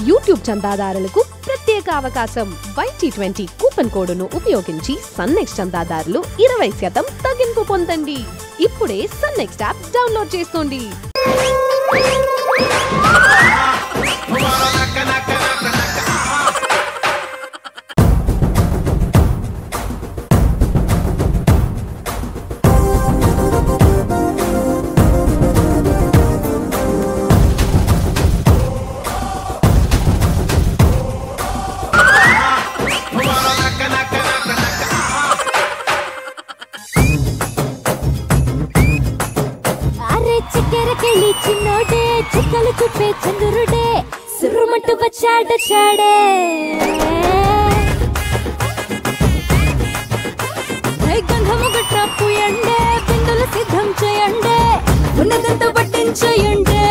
YouTube చందాదారులకు ప్రత్యేక అవకాశం YT twenty coupon కోడ్ను ఉపయోగించి సన్నెక్స్ చందాదారులు ఇరవై శాతం తగ్గింపు పొందండి ఇప్పుడే సన్నెక్స్ట్ యాప్ డౌన్లోడ్ చేసుకోండి అరే చక్కెరకెళ్ళి చిన్నోడే చుక్కలు చుప్పే చంద్రుడే సుర్రుమంటూ వచ్చాడ చాడే హే గంధము గట్ర పూయండే బిందులు సిద్ధం చేయండే ఉన్నదంతా పట్టించేయండే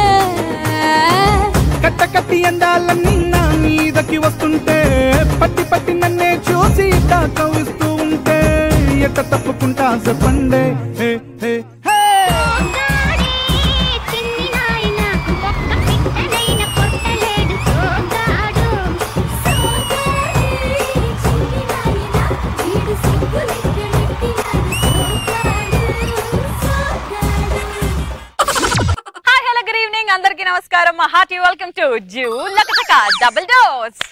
కట్ట కట్టి అందాలన్నీ నా మీదకి వస్తుంటే పట్టి పట్టి నన్నే చూసి తాకవిస్తూ ఉంటే ఎట్ట తప్పుకుంటా చెప్పండే హే హే హే చిన్ని నాయన ఒక్క పిట్టనైన కొట్టలేడు సోగాడు సోగాడి చిన్ని నాయన వీడు సిగ్గులెక్కడెట్టినాడు సోగాడు సోగాడు హాయ్ హలో గుడ్ ఈవినింగ్ అందరికీ నమస్కారం మా హార్టీ వెల్కమ్ టు జూ లకచక డబుల్ డోస్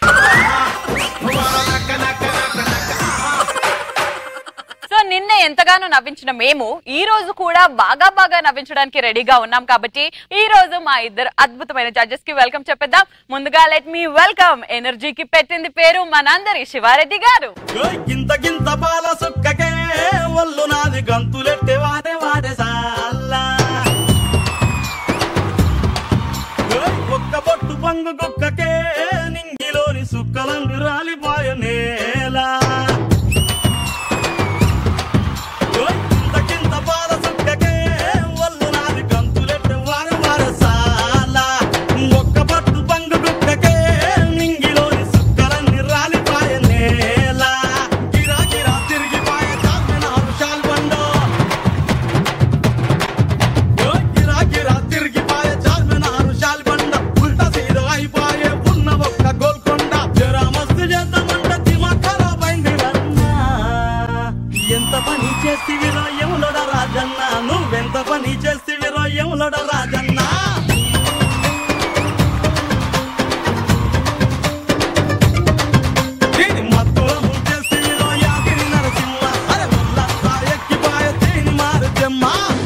సో నిన్న ఎంతగానో నవ్వించిన మేము ఈ రోజు కూడా బాగా బాగా నవ్వించడానికి రెడీగా ఉన్నాం కాబట్టి ఈ రోజు మా ఇద్దరు అద్భుతమైన జడ్జెస్ కి వెల్కమ్ చెప్పేద్దాం ముందుగా లెట్ మీ వెల్కమ్ ఎనర్జీకి పెట్టింది పేరు మనందరి శివారెడ్డి గారు ఓయ్ గింత గింత పాల సుక్కకే ఒళ్ళు నాది గంతులెట్టే వాడే వాడే సాల్లా ఓయ్ ఒక్క బొట్టు పంగు కుక్కకే నింగిలోని సుక్కలందు రాలిపోయ నేల ఓయ్ గింత గింత పాల సుక్కకే ఒళ్ళు నాది గంతులెట్టే వాడే వాడే సాల్లా ఒక్క బొట్టు పంగు కుక్కకే నింగిలోని సుక్కలన్నీ రాలిపోయ నేల గిరా గిరా తిరిగిపోయే చార్మినారు శాల్బండో ఓయ్ గిరా గిరా తిరిగిపోయే చార్మినారు శాల్బండ ఉల్టా సీదా అయిపోయే ఉన్న ఒక్క గోల్కొండ జరా మస్తు చేద్దామంట దిమాగ్ ఖరాబ్ అయింది రన్నా. ఎంత పని చేస్తివిరో ఎములడ రాజన్న నువ్వెంత పని చేస్తివిరో ఎములడ రాజన్న దీని మత్తుల ముంచేస్తివిరో యాగిరి నరసింహ అరే ముల్లంతా ఎక్కిపాయ దీని మారు జమ్మ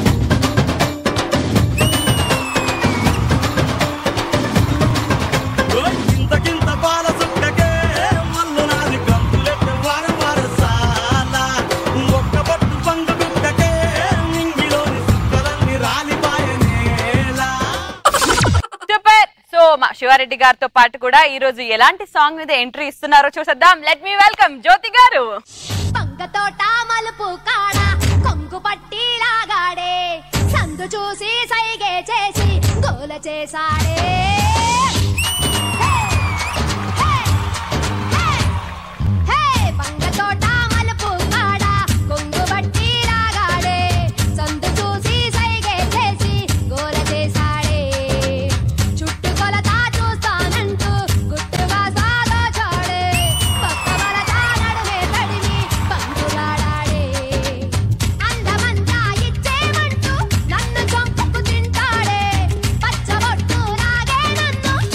ఓయ్ గింత గింత పాల సుక్కకే మల్లు నాది గంతులెట్టే వార వార సాల ఒక్క బొట్టు పండు కుక్కకే నింగిలోని సుక్కలన్నీ రాలిపాయ నేల సూపర్ సో మా శివారెడ్డి గారితో పాటు కూడా ఈ రోజు ఎలాంటి సాంగ్ మీద ఎంట్రీ ఇస్తున్నారో చూసేద్దాం లెట్ మీ వెల్కమ్ జ్యోతి గారు పంగతోట మలుపు కాడ కొంగు పట్టి లాగాడే సందు చూసి సైగే చేసి గోల చేశాడే హే! హే! హే! హే! పంగతోట మలుపు కాడ కొంగు పట్టి లాగాడే సందు చూసి సైగే చేసి గోల చేశాడే చుట్టుకొలత చూస్తానంటూ గుట్టుగా సాగచాడే పక్క వలత నడుమే తడిమి పందులాడాడే అందమంతా ఇచ్చేమంటూ నన్ను చంపుకు తింటాడే పచ్చబొట్టు లాగే నన్ను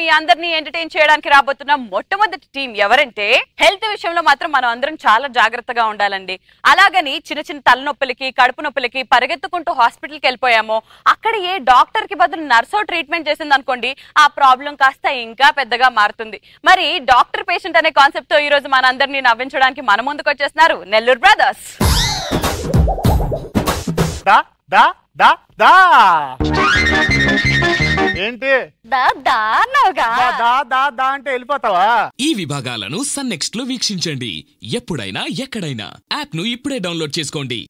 అందరినీ ఎంటర్టైన్ చేయడానికి రాబోతున్న మొట్టమొదటి టీం ఎవరంటే హెల్త్ విషయంలో మాత్రం మనం అందరం చాలా జాగ్రత్తగా ఉండాలండి అలాగని చిన్న చిన్న తలనొప్పులకి కడుపు నొప్పులకి పరిగెత్తుకుంటూ హాస్పిటల్కి వెళ్ళిపోయామో అక్కడ ఏ డాక్టర్ కి బదులు నర్సో ట్రీట్మెంట్ చేసింది అనుకోండి ఆ ప్రాబ్లం కాస్త ఇంకా పెద్దగా మారుతుంది మరి డాక్టర్ పేషెంట్ అనే కాన్సెప్ట్ తో ఈ రోజు మన అందరినీ నవ్వించడానికి మన ముందుకు వచ్చేస్తున్నారు నెల్లూరు బ్రదర్స్ దా దా దా దా ఏంటి దా దా అన్నావుగా. దా దా దా దా అంటే వెళ్ళిపోతావా ఈ విభాగాలను సన్ నెక్స్ట్ లో వీక్షించండి ఎప్పుడైనా ఎక్కడైనా యాప్ ను ఇప్పుడే డౌన్లోడ్ చేసుకోండి